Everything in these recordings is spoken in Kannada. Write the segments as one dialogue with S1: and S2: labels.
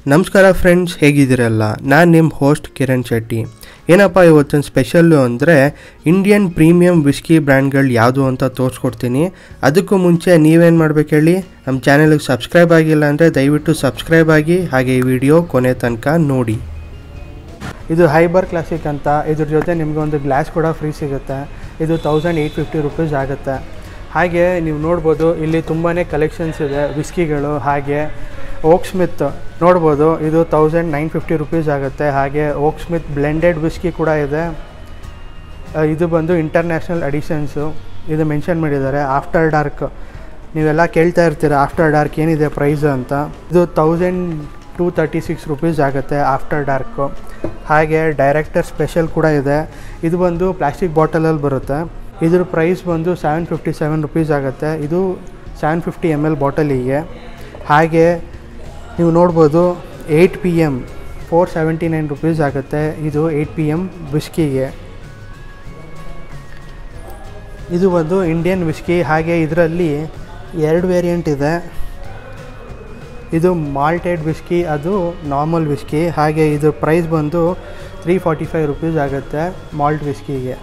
S1: ನಮಸ್ಕಾರ ಫ್ರೆಂಡ್ಸ್ ಹೇಗಿದ್ದೀರಲ್ಲ ನಾನು ನಿಮ್ಮ ಹೋಸ್ಟ್ ಕಿರಣ್ ಶೆಟ್ಟಿ ಏನಪ್ಪ ಇವತ್ತಿನ ಸ್ಪೆಷಲ್ಲು ಅಂದರೆ ಇಂಡಿಯನ್ ಪ್ರೀಮಿಯಂ ವಿಸ್ಕಿ ಬ್ರ್ಯಾಂಡ್ಗಳು ಯಾವುದು ಅಂತ ತೋರಿಸ್ಕೊಡ್ತೀನಿ ಅದಕ್ಕೂ ಮುಂಚೆ ನೀವೇನು ಮಾಡ್ಬೇಕು ಹೇಳಿ ನಮ್ಮ ಚಾನಲ್ಗೆ ಸಬ್ಸ್ಕ್ರೈಬ್ ಆಗಿಲ್ಲ ಅಂದರೆ ದಯವಿಟ್ಟು ಸಬ್ಸ್ಕ್ರೈಬ್ ಆಗಿ ಹಾಗೆ ಈ ವಿಡಿಯೋ ಕೊನೆ ತನಕ ನೋಡಿ ಇದು ಹೈಬರ್ ಕ್ಲಾಸಿಕ್ ಅಂತ ಇದ್ರ ಜೊತೆ ನಿಮಗೆ ಒಂದು ಗ್ಲಾಸ್ ಕೂಡ ಫ್ರೀ ಸಿಗುತ್ತೆ ಇದು ತೌಸಂಡ್ ಏಯ್ಟ್ ಫಿಫ್ಟಿ ರುಪೀಸ್ ಆಗುತ್ತೆ ಹಾಗೆ ನೀವು ನೋಡ್ಬೋದು ಇಲ್ಲಿ ತುಂಬಾ ಕಲೆಕ್ಷನ್ಸ್ ಇದೆ ವಿಸ್ಕಿಗಳು ಹಾಗೆ ಓಕ್ ಸ್ಮಿತ್ ನೋಡ್ಬೋದು ಇದು ತೌಸಂಡ್ ನೈನ್ ಫಿಫ್ಟಿ ರುಪೀಸ್ ಆಗುತ್ತೆ ಹಾಗೆ ಓಕ್ ಸ್ಮಿತ್ ಬ್ಲೆಂಡೆಡ್ ವಿಸ್ಕಿ ಕೂಡ ಇದೆ ಆ, ಇದು ಬಂದು ಇಂಟರ್ನ್ಯಾಷನಲ್ ಅಡಿಷನ್ಸು ಇದು ಮೆನ್ಷನ್ ಮಾಡಿದ್ದಾರೆ ಆಫ್ಟರ್ ಡಾರ್ಕ್ ನೀವೆಲ್ಲ ಕೇಳ್ತಾ ಇರ್ತೀರ ಆಫ್ಟರ್ ಡಾರ್ಕ್ ಏನಿದೆ ಪ್ರೈಸ್ ಅಂತ ಇದು thousand two thirty six rupees ಆಗುತ್ತೆ ಆಫ್ಟರ್ ಡಾರ್ಕು ಹಾಗೆ ಡೈರೆಕ್ಟರ್ ಸ್ಪೆಷಲ್ ಕೂಡ ಇದೆ ಇದು ಬಂದು ಪ್ಲಾಸ್ಟಿಕ್ ಬಾಟಲಲ್ಲಿ ಬರುತ್ತೆ ಇದ್ರ ಪ್ರೈಸ್ ಬಂದು ಸೆವೆನ್ ಫಿಫ್ಟಿ ಸೆವೆನ್ ರುಪೀಸ್ ಆಗುತ್ತೆ ಇದು ಸೆವೆನ್ ಫಿಫ್ಟಿ ಎಮ್ ಎಲ್ ಬಾಟಲಿಗೆ ಹಾಗೆ ನೀವು ನೋಡ್ಬೋದು eight P M four seventy nine rupees ಆಗುತ್ತೆ ಇದು ಏಯ್ಟ್ ಪಿ ಎಮ್ ವಿಸ್ಕಿಗೆ ಇದು ಒಂದು ಇಂಡಿಯನ್ ವಿಸ್ಕಿ ಹಾಗೆ ಇದರಲ್ಲಿ ಎರಡು ವೇರಿಯಂಟ್ ಇದೆ ಇದು ಮಾಲ್ಟೆಡ್ ವಿಸ್ಕಿ ಅದು ನಾರ್ಮಲ್ ವಿಸ್ಕಿ ಹಾಗೆ ಇದು ಪ್ರೈಸ್ ಬಂದು ತ್ರೀ ಫಾರ್ಟಿ ಫೈವ್ ರುಪೀಸ್ ಆಗುತ್ತೆ ಮಾಲ್ಟ್ ವಿಸ್ಕಿಗೆ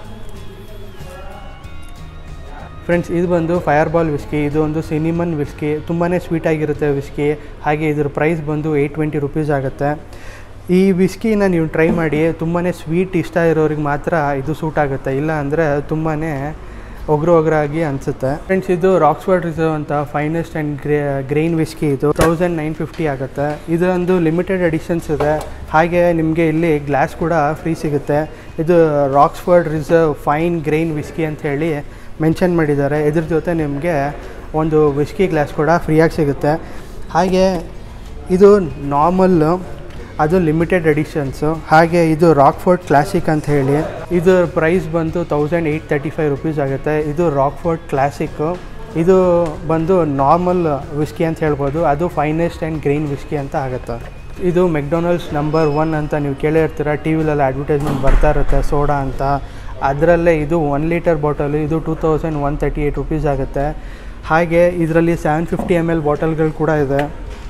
S1: ಫ್ರೆಂಡ್ಸ್ ಇದು ಬಂದು ಫೈರ್ ಬಾಲ್ ವಿಸ್ಕಿ ಇದು ಒಂದು ಸಿನಿಮನ್ ವಿಸ್ಕಿ ತುಂಬಾ ಸ್ವೀಟಾಗಿರುತ್ತೆ ವಿಸ್ಕಿ ಹಾಗೆ ಇದ್ರ ಪ್ರೈಸ್ ಬಂದು ಏಯ್ಟ್ ಟ್ವೆಂಟಿ ರುಪೀಸ್ ಆಗುತ್ತೆ ಈ ವಿಸ್ಕಿನ ನೀವು ಟ್ರೈ ಮಾಡಿ ತುಂಬಾ ಸ್ವೀಟ್ ಇಷ್ಟ ಇರೋರಿಗೆ ಮಾತ್ರ ಇದು ಸೂಟ್ ಆಗುತ್ತೆ ಇಲ್ಲ ಅಂದರೆ ತುಂಬಾ ಒಗ್ರು ಒಗ್ರಾಗಿ ಅನಿಸುತ್ತೆ ಫ್ರೆಂಡ್ಸ್ ಇದು ರಾಕ್ಸ್ಫರ್ಡ್ ರಿಸರ್ವ್ ಅಂತ finest and grey grain whisky ಇದು ತೌಸಂಡ್ ನೈನ್ ಫಿಫ್ಟಿ ಆಗುತ್ತೆ ಇದೊಂದು ಲಿಮಿಟೆಡ್ ಎಡಿಷನ್ಸ್ ಇದೆ ಹಾಗೆ ನಿಮಗೆ ಇಲ್ಲಿ ಗ್ಲಾಸ್ ಕೂಡ ಫ್ರೀ ಸಿಗುತ್ತೆ ಇದು Rockford reserve fine grain whisky ಅಂತ ಹೇಳಿ ಮೆನ್ಷನ್ ಮಾಡಿದ್ದಾರೆ ಇದ್ರ ಜೊತೆ ನಿಮಗೆ ಒಂದು ವಿಸ್ಕಿ ಗ್ಲಾಸ್ ಕೂಡ ಫ್ರೀಯಾಗಿ ಸಿಗುತ್ತೆ ಹಾಗೆ ಇದು ನಾರ್ಮಲ್ಲು ಅದು ಲಿಮಿಟೆಡ್ ಎಡಿಷನ್ಸು ಹಾಗೆ ಇದು ರಾಕ್ಫೋರ್ಟ್ ಕ್ಲಾಸಿಕ್ ಅಂತ ಹೇಳಿ ಇದು ಪ್ರೈಸ್ ಬಂದು thousand eight thirty five rupees ಆಗುತ್ತೆ ಇದು ರಾಕ್ಫೋರ್ಟ್ ಕ್ಲಾಸಿಕ್ಕು ಇದು ಬಂದು ನಾರ್ಮಲ್ ವಿಸ್ಕಿ ಅಂತ ಹೇಳ್ಬೋದು ಅದು ಫೈನೆಸ್ಟ್ ಆ್ಯಂಡ್ ಗ್ರೀನ್ ವಿಸ್ಕಿ ಅಂತ ಆಗುತ್ತೆ ಇದು ಮೆಕ್ಡೊನಲ್ಡ್ಸ್ ನಂಬರ್ ಒನ್ ಅಂತ ನೀವು ಕೇಳೇ ಇರ್ತೀರ ಟಿ ವಿಲೆಲ್ಲ ಅಡ್ವರ್ಟೈಸ್ಮೆಂಟ್ ಬರ್ತಾ ಇರುತ್ತೆ ಸೋಡಾ ಅಂತ ಅದರಲ್ಲೇ ಇದು ಒನ್ ಲೀಟರ್ ಬಾಟಲು ಇದು two thousand one thirty eight rupees ಆಗುತ್ತೆ ಹಾಗೆ ಇದರಲ್ಲಿ ಸೆವೆನ್ ಫಿಫ್ಟಿ ಎಮ್ ಎಲ್ ಬಾಟಲ್ಗಳು ಕೂಡ ಇದೆ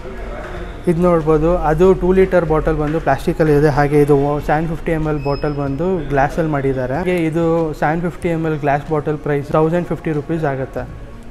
S1: ಇದು ನೋಡ್ಬೋದು ಅದು ಟೂ ಲೀಟರ್ ಬಾಟಲ್ ಬಂದು ಪ್ಲಾಸ್ಟಿಕಲ್ಲಿ ಇದೆ ಹಾಗೆ ಇದು seven fifty M L bottle ಬಂದು ಗ್ಲಾಸಲ್ಲಿ ಮಾಡಿದ್ದಾರೆ ಹಾಗೆ ಇದು seven fifty M L glass bottle price thousand fifty rupees ಆಗುತ್ತೆ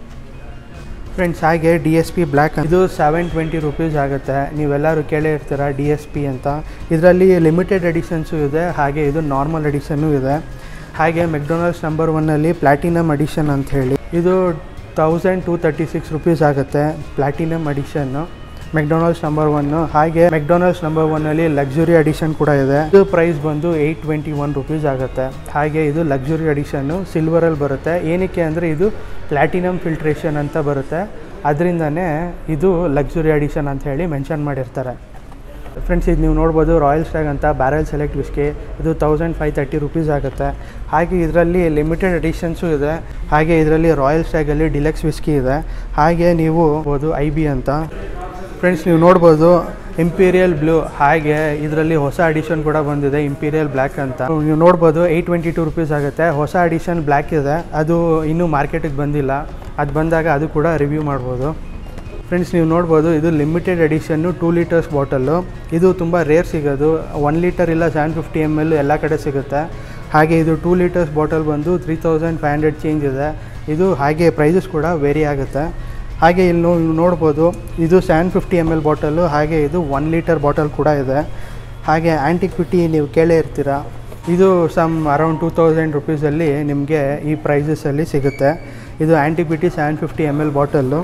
S1: ಫ್ರೆಂಡ್ಸ್ ಹಾಗೆ ಡಿ ಎಸ್ ಪಿ ಬ್ಲ್ಯಾಕ್ ಇದು ಸೆವೆನ್ ಟ್ವೆಂಟಿ ರುಪೀಸ್ ಆಗುತ್ತೆ ನೀವೆಲ್ಲರೂ ಕೇಳೇ ಇರ್ತೀರ ಡಿ ಎಸ್ ಪಿ ಅಂತ ಇದರಲ್ಲಿ ಲಿಮಿಟೆಡ್ ಎಡಿಷನ್ಸು ಇದೆ ಹಾಗೆ ಇದು ನಾರ್ಮಲ್ ಎಡಿಷನ್ನು ಇದೆ ಹಾಗೆ ಮೆಕ್ಡೊನಲ್ಡ್ಸ್ ನಂಬರ್ ಒನ್ನಲ್ಲಿ ಪ್ಲಾಟಿನಮ್ ಅಡಿಷನ್ ಅಂತ ಹೇಳಿ ಇದು thousand two thirty six rupees ಆಗುತ್ತೆ platinum edition McDowell's number one ಹಾಗೆ ಮೆಕ್ಡೊನಲ್ಡ್ಸ್ ನಂಬರ್ ಒನ್ನಲ್ಲಿ ಲಕ್ಸುರಿ ಅಡಿಷನ್ ಕೂಡ ಇದೆ ಇದು ಪ್ರೈಸ್ ಬಂದು ಏಯ್ಟ್ ಟ್ವೆಂಟಿ ಒನ್ ರುಪೀಸ್ ಆಗುತ್ತೆ ಹಾಗೆ ಇದು ಲಕ್ಸುರಿ ಅಡಿಷನ್ನು ಸಿಲ್ವರಲ್ಲಿ ಬರುತ್ತೆ ಏನಕ್ಕೆ ಅಂದರೆ ಇದು ಪ್ಲಾಟಿನಮ್ ಫಿಲ್ಟ್ರೇಷನ್ ಅಂತ ಬರುತ್ತೆ ಅದರಿಂದನೇ ಇದು ಲಕ್ಸುರಿ ಅಡಿಷನ್ ಅಂತ ಹೇಳಿ ಮೆನ್ಷನ್ ಮಾಡಿರ್ತಾರೆ ಫ್ರೆಂಡ್ಸ್ ಇದು ನೀವು ನೋಡ್ಬೋದು ರಾಯಲ್ ಸ್ಟ್ಯಾಗ್ ಅಂತ ಬ್ಯಾರಲ್ ಸೆಲೆಕ್ಟ್ ವಿಸ್ಕಿ ಇದು ತೌಸಂಡ್ ಫೈವ್ ತರ್ಟಿ ರುಪೀಸ್ ಆಗುತ್ತೆ ಹಾಗೆ ಇದರಲ್ಲಿ ಲಿಮಿಟೆಡ್ ಎಡಿಷನ್ಸು ಇದೆ ಹಾಗೆ ಇದರಲ್ಲಿ ರಾಯಲ್ ಸ್ಟ್ಯಾಗಲ್ಲಿ ಡಿಲೆಕ್ಸ್ ವಿಸ್ಕಿ ಇದೆ ಹಾಗೆ ನೀವು ಬೋದು ಐ ಬಿ ಅಂತ ಫ್ರೆಂಡ್ಸ್ ನೀವು ನೋಡ್ಬೋದು ಇಂಪೀರಿಯಲ್ ಬ್ಲೂ ಹಾಗೆ ಇದರಲ್ಲಿ ಹೊಸ ಅಡಿಷನ್ ಕೂಡ ಬಂದಿದೆ ಇಂಪೀರಿಯಲ್ ಬ್ಲ್ಯಾಕ್ ಅಂತ ನೀವು ನೋಡ್ಬೋದು ಏಯ್ಟ್ ಟ್ವೆಂಟಿ ಟು ರುಪೀಸ್ ಆಗುತ್ತೆ ಹೊಸ ಅಡಿಷನ್ ಬ್ಲ್ಯಾಕ್ ಇದೆ ಅದು ಇನ್ನೂ ಮಾರ್ಕೆಟಿಗೆ ಬಂದಿಲ್ಲ ಅದು ಬಂದಾಗ ಅದು ಕೂಡ ರಿವ್ಯೂ ಮಾಡ್ಬೋದು ಫ್ರೆಂಡ್ಸ್ ನೀವು ನೋಡ್ಬೋದು ಇದು limited edition two litres bottle ಇದು ತುಂಬ ರೇರ್ ಸಿಗೋದು ಒನ್ ಲೀಟರ್ ಇಲ್ಲ ಸೆವೆನ್ ಫಿಫ್ಟಿ ಎಮ್ ಎಲ್ ಎಲ್ಲ ಕಡೆ ಸಿಗುತ್ತೆ ಹಾಗೆ ಇದು ಟೂ ಲೀಟರ್ಸ್ ಬಾಟಲ್ ಬಂದು three thousand five hundred change ಇದೆ ಇದು ಹಾಗೆ ಪ್ರೈಸಸ್ ಕೂಡ ವೇರಿ ಆಗುತ್ತೆ ಹಾಗೆ ಇಲ್ಲಿ ನೋ- ನೀವು ನೋಡ್ಬೋದು ಇದು seven fifty M L bottle ಹಾಗೆ ಇದು ಒನ್ ಲೀಟರ್ ಬಾಟಲ್ ಕೂಡ ಇದೆ ಹಾಗೆ ಆ್ಯಂಟಿಕ್ವಿಟಿ ನೀವು ಕೇಳೇ ಇರ್ತೀರ ಇದು ಸಮ್ ಅರೌಂಡ್ ಟೂ ತೌಸಂಡ್ ರುಪೀಸಲ್ಲಿ ನಿಮಗೆ ಈ ಪ್ರೈಸಸಲ್ಲಿ ಸಿಗುತ್ತೆ ಇದು antiquity seven fifty M L bottle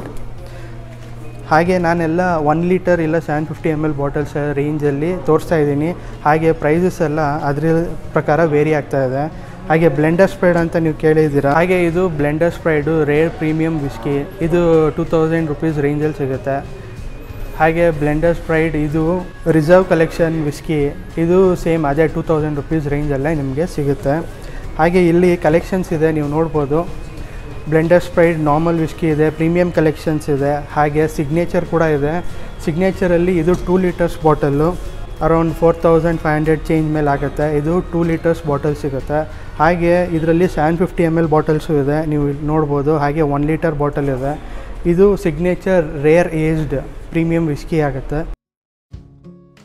S1: ಹಾಗೆ ನಾನೆಲ್ಲ ಒನ್ ಲೀಟರ್ ಇಲ್ಲ seven fifty M L bottles ರೇಂಜಲ್ಲಿ ತೋರಿಸ್ತಾ ಇದ್ದೀನಿ ಹಾಗೆ ಪ್ರೈಸಸ್ ಎಲ್ಲ ಅದ್ರ ಪ್ರಕಾರ ವೇರಿ ಆಗ್ತಾ ಇದೆ ಹಾಗೆ ಬ್ಲೆಂಡರ್ ಸ್ಪ್ರೈಡ್ ಅಂತ ನೀವು ಕೇಳಿದ್ದೀರಾ ಹಾಗೆ ಇದು Blenders pride rare premium whisky ಇದು ಟೂ ತೌಸಂಡ್ ರುಪೀಸ್ ರೇಂಜಲ್ಲಿ ಸಿಗುತ್ತೆ ಹಾಗೆ ಬ್ಲೆಂಡರ್ ಸ್ಪ್ರೈಡ್ ಇದು ರಿಸರ್ವ್ ಕಲೆಕ್ಷನ್ ವಿಸ್ಕಿ ಇದು ಸೇಮ್ ಅದೇ ಟೂ ತೌಸಂಡ್ ರುಪೀಸ್ ರೇಂಜಲ್ಲೇ ನಿಮಗೆ ಸಿಗುತ್ತೆ ಹಾಗೆ ಇಲ್ಲಿ ಕಲೆಕ್ಷನ್ಸ್ ಇದೆ ನೀವು ನೋಡ್ಬೋದು ಬ್ಲೆಂಡರ್ ಸ್ಪ್ರೈಡ್ ನಾರ್ಮಲ್ ವಿಸ್ಕಿ ಇದೆ ಪ್ರೀಮಿಯಂ ಕಲೆಕ್ಷನ್ಸ್ ಇದೆ ಹಾಗೆ ಸಿಗ್ನೇಚರ್ ಕೂಡ ಇದೆ ಸಿಗ್ನೇಚರಲ್ಲಿ ಇದು two litres bottle around four thousand five hundred change ಮೇಲೆ ಆಗುತ್ತೆ ಇದು ಟೂ ಲೀಟರ್ಸ್ ಬಾಟಲ್ ಸಿಗುತ್ತೆ ಹಾಗೆ ಇದರಲ್ಲಿ seven fifty M L bottles ಇದೆ ನೀವು ಇಲ್ಲಿ ನೋಡ್ಬೋದು ಹಾಗೆ ಒನ್ ಲೀಟರ್ ಬಾಟಲ್ ಇದೆ ಇದು signature rare aged premium whisky ಆಗುತ್ತೆ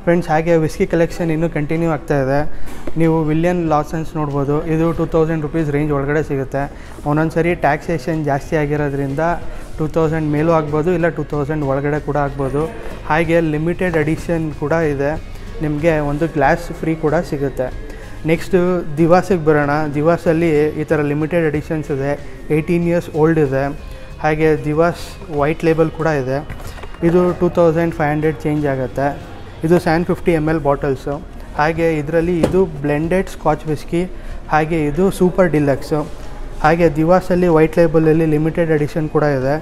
S1: ಫ್ರೆಂಡ್ಸ್ ಹಾಗೆ ವಿಸ್ಕಿ ಕಲೆಕ್ಷನ್ ಇನ್ನೂ ಕಂಟಿನ್ಯೂ ಆಗ್ತಾ ಇದೆ ನೀವು ವಿಲಿಯನ್ ಲಾಸನ್ಸ್ ನೋಡ್ಬೋದು ಇದು ಟೂ ತೌಸಂಡ್ ರುಪೀಸ್ ರೇಂಜ್ ಒಳಗಡೆ ಸಿಗುತ್ತೆ ಒಂದೊಂದು ಸರಿ ಟ್ಯಾಕ್ಸೇಷನ್ ಜಾಸ್ತಿ ಆಗಿರೋದ್ರಿಂದ ಟೂ ತೌಸಂಡ್ ಮೇಲೂ ಆಗ್ಬೋದು ಇಲ್ಲ ಟೂ ತೌಸಂಡ್ ಒಳಗಡೆ ಕೂಡ ಆಗ್ಬೋದು ಹಾಗೆ ಲಿಮಿಟೆಡ್ ಎಡಿಷನ್ ಕೂಡ ಇದೆ ನಿಮಗೆ ಒಂದು ಗ್ಲಾಸ್ ಫ್ರೀ ಕೂಡ ಸಿಗುತ್ತೆ ನೆಕ್ಸ್ಟು ದಿವಾಸಿಗೆ ಬರೋಣ ದಿವಾಸಲ್ಲಿ ಈ ಥರ ಲಿಮಿಟೆಡ್ ಎಡಿಷನ್ಸ್ ಇದೆ ಏಯ್ಟೀನ್ ಇಯರ್ಸ್ ಓಲ್ಡ್ ಇದೆ ಹಾಗೆ ದಿವಾಸ್ ವೈಟ್ ಲೇಬಲ್ ಕೂಡ ಇದೆ ಇದು two thousand five hundred change ಆಗುತ್ತೆ ಇದು ಸ್ಯಾನ್ ಫಿಫ್ಟಿ ಎಮ್ ಎಲ್ ಬಾಟಲ್ಸು ಹಾಗೆ ಇದರಲ್ಲಿ ಇದು ಬ್ಲೆಂಡೆಡ್ ಸ್ಕಾಚ್ ವಿಸ್ಕಿ ಹಾಗೆ ಇದು ಸೂಪರ್ ಡಿಲಕ್ಸು ಹಾಗೆ ದಿವಾಸಲ್ಲಿ ವೈಟ್ ಲೇಬಲಲ್ಲಿ ಲಿಮಿಟೆಡ್ ಎಡಿಷನ್ ಕೂಡ ಇದೆ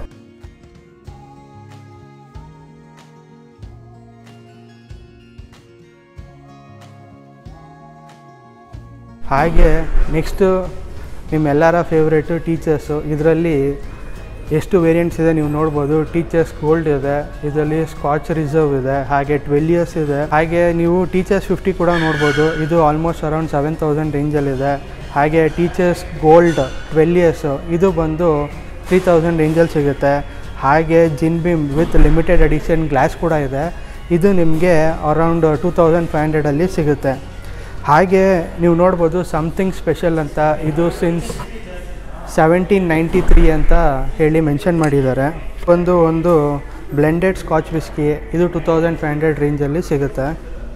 S1: ಹಾಗೆ ನೆಕ್ಸ್ಟು ನಿಮ್ಮೆಲ್ಲರ ಫೇವ್ರೇಟು ಟೀಚರ್ಸು ಇದರಲ್ಲಿ ಎಷ್ಟು ವೇರಿಯಂಟ್ಸ್ ಇದೆ ನೀವು ನೋಡ್ಬೋದು ಟೀಚರ್ಸ್ ಗೋಲ್ಡ್ ಇದೆ ಇದರಲ್ಲಿ ಸ್ಕಾಚ್ ರಿಸರ್ವ್ ಇದೆ ಹಾಗೆ ಟ್ವೆಲ್ ಇಯರ್ಸ್ ಇದೆ ಹಾಗೆ ನೀವು ಟೀಚರ್ಸ್ ಫಿಫ್ಟಿ ಕೂಡ ನೋಡ್ಬೋದು ಇದು ಆಲ್ಮೋಸ್ಟ್ ಅರೌಂಡ್ ಸೆವೆನ್ ತೌಸಂಡ್ ರೇಂಜಲ್ಲಿದೆ ಹಾಗೆ ಟೀಚರ್ಸ್ ಗೋಲ್ಡ್ ಟ್ವೆಲ್ ಇಯರ್ಸು ಇದು ಬಂದು ತ್ರೀ ತೌಸಂಡ್ ರೇಂಜಲ್ಲಿ ಸಿಗುತ್ತೆ ಹಾಗೆ Jim Beam with limited edition glass ಕೂಡ ಇದೆ ಇದು ನಿಮಗೆ ಅರೌಂಡ್ ಟೂ ತೌಸಂಡ್ ಫೈವ್ ಹಂಡ್ರೆಡಲ್ಲಿ ಸಿಗುತ್ತೆ ಹಾಗೆ ನೀವು ನೋಡ್ಬೋದು ಸಮಥಿಂಗ್ ಸ್ಪೆಷಲ್ ಅಂತ ಇದು ಸಿನ್ಸ್ ಸೆವೆಂಟೀನ್ ನೈಂಟಿ ತ್ರೀ ಅಂತ ಹೇಳಿ ಮೆನ್ಷನ್ ಮಾಡಿದ್ದಾರೆ ಒಂದು ಒಂದು ಬ್ಲೆಂಡೆಡ್ ಸ್ಕಾಚ್ ವಿಸ್ಕಿ ಇದು ಟೂ ತೌಸಂಡ್ ಫೈವ್ ಹಂಡ್ರೆಡ್ ರೇಂಜಲ್ಲಿ ಸಿಗುತ್ತೆ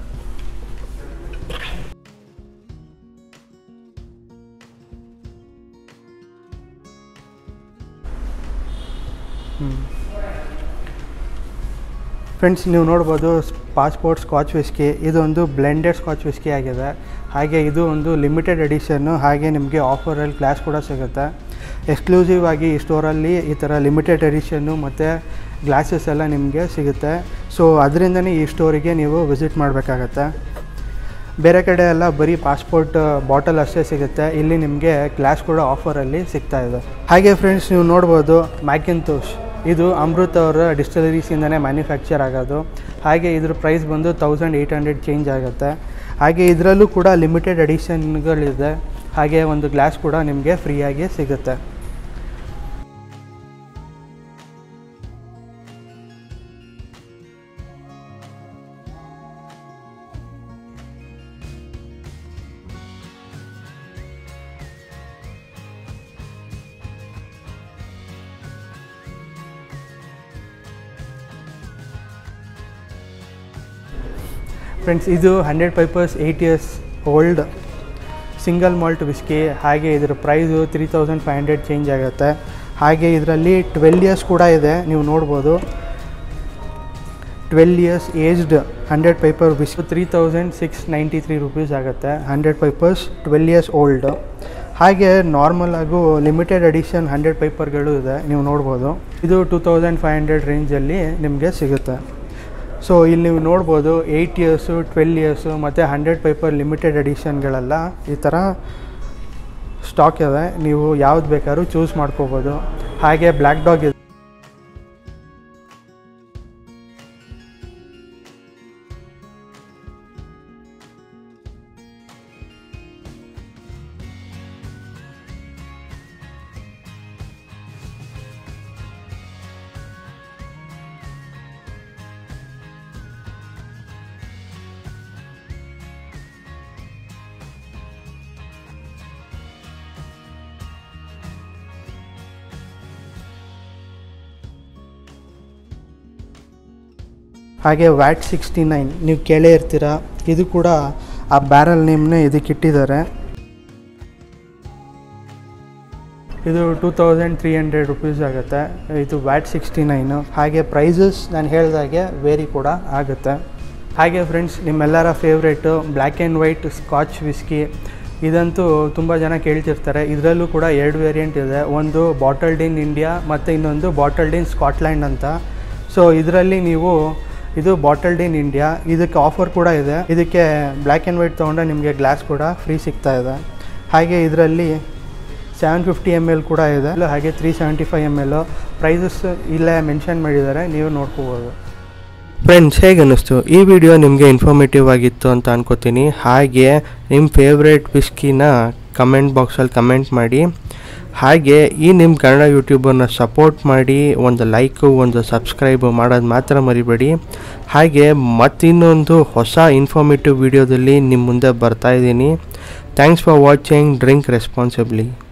S1: ಫ್ರೆಂಡ್ಸ್ ನೀವು ನೋಡ್ಬೋದು ಪಾಸ್ಪೋರ್ಟ್ ಸ್ಕಾಚ್ ವಿಸ್ಕಿ ಇದೊಂದು ಬ್ಲೆಂಡೆಡ್ ಸ್ಕಾಚ್ ವಿಸ್ಕಿ ಆಗಿದೆ ಹಾಗೆ ಇದು ಒಂದು ಲಿಮಿಟೆಡ್ ಎಡಿಷನ್ನು ಹಾಗೆ ನಿಮಗೆ ಆಫರಲ್ಲಿ ಗ್ಲಾಸ್ ಕೂಡ ಸಿಗುತ್ತೆ ಎಕ್ಸ್ಕ್ಲೂಸಿವ್ ಆಗಿ ಈ ಸ್ಟೋರಲ್ಲಿ ಈ ಥರ ಲಿಮಿಟೆಡ್ ಎಡಿಷನ್ನು ಮತ್ತು ಗ್ಲಾಸಸ್ ಎಲ್ಲ ನಿಮಗೆ ಸಿಗುತ್ತೆ ಸೊ ಅದರಿಂದನೇ ಈ ಸ್ಟೋರಿಗೆ ನೀವು ವಿಸಿಟ್ ಮಾಡಬೇಕಾಗತ್ತೆ ಬೇರೆ ಕಡೆ ಎಲ್ಲ ಬರೀ ಪಾಸ್ಪೋರ್ಟ್ ಬಾಟಲ್ ಅಷ್ಟೇ ಸಿಗುತ್ತೆ ಇಲ್ಲಿ ನಿಮಗೆ ಗ್ಲಾಸ್ ಕೂಡ ಆಫರಲ್ಲಿ ಸಿಗ್ತಾ ಇದೆ ಹಾಗೆ ಫ್ರೆಂಡ್ಸ್ ನೀವು ನೋಡ್ಬೋದು ಮ್ಯಾಕಿಂತೋಶ್ ಇದು ಅಮೃತ್ ಅವರ ಡಿಸ್ಟಿಲರೀಸಿಂದನೇ ಮ್ಯಾನುಫ್ಯಾಕ್ಚರ್ ಆಗೋದು ಹಾಗೆ ಇದ್ರ ಪ್ರೈಸ್ ಬಂದು ತೌಸಂಡ್ ಏಯ್ಟ್ ಹಂಡ್ರೆಡ್ ಚೇಂಜ್ ಆಗುತ್ತೆ ಹಾಗೆ ಇದರಲ್ಲೂ ಕೂಡ ಲಿಮಿಟೆಡ್ ಎಡಿಷನ್ಗಳಿದೆ ಹಾಗೆ ಒಂದು ಗ್ಲಾಸ್ ಕೂಡ ನಿಮಗೆ ಫ್ರೀಯಾಗಿ ಸಿಗುತ್ತೆ ಫ್ರೆಂಡ್ಸ್ ಇದು hundred pipers eight years old single malt whisky ಹಾಗೆ ಇದರ price three thousand five hundred change ಆಗುತ್ತೆ ಹಾಗೆ ಇದರಲ್ಲಿ ಟ್ವೆಲ್ ಇಯರ್ಸ್ ಕೂಡ ಇದೆ ನೀವು ನೋಡ್ಬೋದು twelve years aged hundred piper whisky three thousand six ninety three rupees ಆಗುತ್ತೆ hundred pipers twelve years old ಹಾಗೆ ನಾರ್ಮಲ್ ಆಗು ಲಿಮಿಟೆಡ್ ಎಡಿಷನ್ ಹಂಡ್ರೆಡ್ ಪೈಪರ್ಗಳು ಇದೆ ನೀವು ನೋಡ್ಬೋದು ಇದು ಟೂ ತೌಸಂಡ್ ಫೈವ್ ಹಂಡ್ರೆಡ್ ರೇಂಜಲ್ಲಿ ನಿಮಗೆ ಸಿಗುತ್ತೆ ಸೊ ಇಲ್ಲಿ ನೀವು ನೋಡ್ಬೋದು ಏಯ್ಟ್ ಇಯರ್ಸು ಟ್ವೆಲ್ ಇಯರ್ಸು ಮತ್ತು ಹಂಡ್ರೆಡ್ ಪೇಪರ್ ಲಿಮಿಟೆಡ್ ಎಡಿಷನ್ಗಳೆಲ್ಲ ಈ ಥರ ಸ್ಟಾಕ್ ಇದೆ ನೀವು ಯಾವ್ದು ಬೇಕಾದ್ರೂ ಚೂಸ್ ಮಾಡ್ಕೋಬೋದು ಹಾಗೆ ಬ್ಲ್ಯಾಕ್ ಡಾಗ್ ಇದೆ ಹಾಗೆ ವ್ಯಾಟ್ ಸಿಕ್ಸ್ಟಿ ನೈನ್ ನೀವು ಕೇಳೇ ಇರ್ತೀರ ಇದು ಕೂಡ ಆ ಬ್ಯಾರಲ್ ನೇಮ್ನೇ ಇದಕ್ಕೆ ಇಟ್ಟಿದ್ದಾರೆ ಇದು two thousand three hundred rupees ಆಗುತ್ತೆ ಇದು ವ್ಯಾಟ್ ಸಿಕ್ಸ್ಟಿ ನೈನು ಹಾಗೆ ಪ್ರೈಸಸ್ ನಾನು ಹೇಳ್ದಾಗೆ ವೇರಿ ಕೂಡ ಆಗುತ್ತೆ ಹಾಗೆ ಫ್ರೆಂಡ್ಸ್ ನಿಮ್ಮೆಲ್ಲರ favourite black and white Scotch whisky ಇದಂತೂ ತುಂಬ ಜನ ಕೇಳ್ತಿರ್ತಾರೆ ಇದರಲ್ಲೂ ಕೂಡ ಎರಡು ವೇರಿಯಂಟ್ ಇದೆ ಒಂದು ಬಾಟಲ್ಡ್ ಇನ್ ಇಂಡಿಯಾ ಮತ್ತು ಇನ್ನೊಂದು ಬಾಟಲ್ಡ್ ಇನ್ ಸ್ಕಾಟ್ಲ್ಯಾಂಡ್ ಅಂತ ಸೊ ಇದರಲ್ಲಿ ನೀವು ಇದು ಬಾಟಲ್ಡ್ ಇನ್ ಇಂಡಿಯಾ ಇದಕ್ಕೆ ಆಫರ್ ಕೂಡ ಇದೆ ಇದಕ್ಕೆ ಬ್ಲ್ಯಾಕ್ ಆ್ಯಂಡ್ ವೈಟ್ ತೊಗೊಂಡ್ರೆ ನಿಮಗೆ ಗ್ಲಾಸ್ ಕೂಡ ಫ್ರೀ ಸಿಗ್ತಾ ಇದೆ ಹಾಗೆ ಇದರಲ್ಲಿ ಸೆವೆನ್ ಫಿಫ್ಟಿ ಎಮ್ ಎಲ್ ಕೂಡ ಇದೆ ಹಾಗೆ three seventy five M L prices ಇಲ್ಲೇ ಮೆನ್ಷನ್ ಮಾಡಿದ್ದಾರೆ ನೀವು ನೋಡ್ಕೋಬೋದು
S2: ಫ್ರೆಂಡ್ಸ್ ಹೇಗೆ ಅನ್ನಿಸ್ತು ಈ ವಿಡಿಯೋ ನಿಮಗೆ ಇನ್ಫಾರ್ಮೇಟಿವ್ ಆಗಿತ್ತು ಅಂತ ಅನ್ಕೋತೀನಿ ಹಾಗೆ ನಿಮ್ಮ ಫೇವ್ರೇಟ್ ವಿಸ್ಕಿನ ಕಮೆಂಟ್ ಬಾಕ್ಸಲ್ಲಿ ಕಮೆಂಟ್ ಮಾಡಿ ಹಾಗೆ ಈ ನಿಮ್ಮ ಕನ್ನಡ ಯೂಟ್ಯೂಬರ್ನ ಸಪೋರ್ಟ್ ಮಾಡಿ ಒಂದು ಲೈಕು ಒಂದು ಸಬ್ಸ್ಕ್ರೈಬು ಮಾಡೋದು ಮಾತ್ರ ಮರಿಬೇಡಿ ಹಾಗೆ ಮತ್ತಿನ್ನೊಂದು ಹೊಸ ಇನ್ಫಾರ್ಮೇಟಿವ್ ವಿಡಿಯೋದಲ್ಲಿ ನಿಮ್ಮ ಮುಂದೆ ಬರ್ತಾ ಇದ್ದೀನಿ thanks for watching drink responsibly